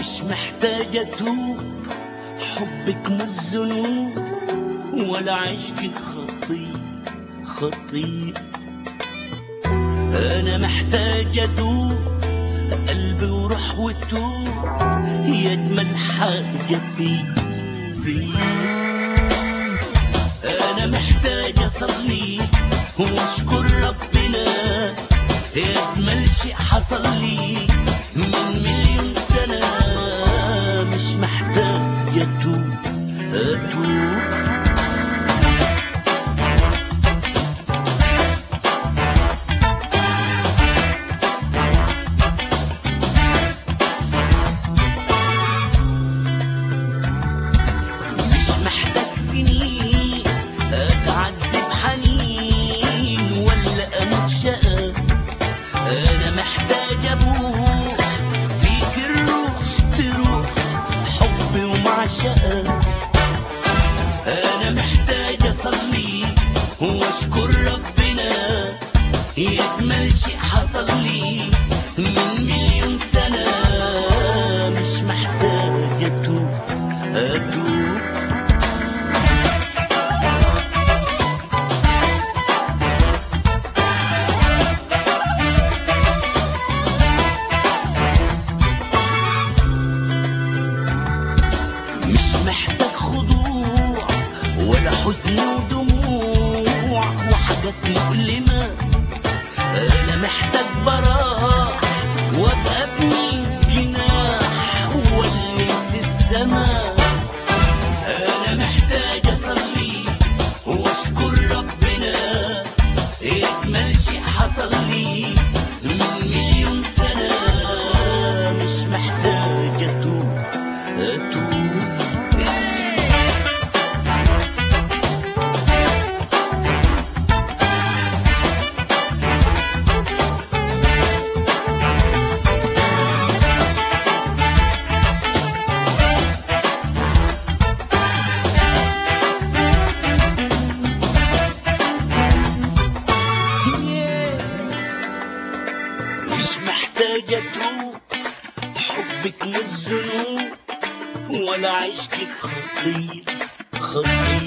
مش محتاجة أتوب حبك مش ذنوب ولا عشقك خطير خطير أنا محتاج أدوب قلبي وروح وتوب هي أجمل حاجة في في أنا محتاج أصلي وأشكر ربنا يا أجمل شيء حصل لي من مليون سنة مش محتاج أتوب أتوب مش محتاج سنين اتعذب حنين ولا اموت شقى انا محتاج ابوح فيك الروح تروح حبي ومعشقة انا محتاج اصلي واشكر ربنا يجمل شيء حصل لي من مليون سنة مش محتاج اتوب اتوب مش محتاج خضوع ولا حزن ودموع وحاجات مؤلمة أنا محتاج براح وأبقى ابني جناح والمس السماء أنا محتاج أصلي وأشكر ربنا يكمل شيء حصل لي من مليون سنة مش محتاج أتوب أتوب مش محتاجة تروح حبك مش ذنوب ولا عشقك خطير خطير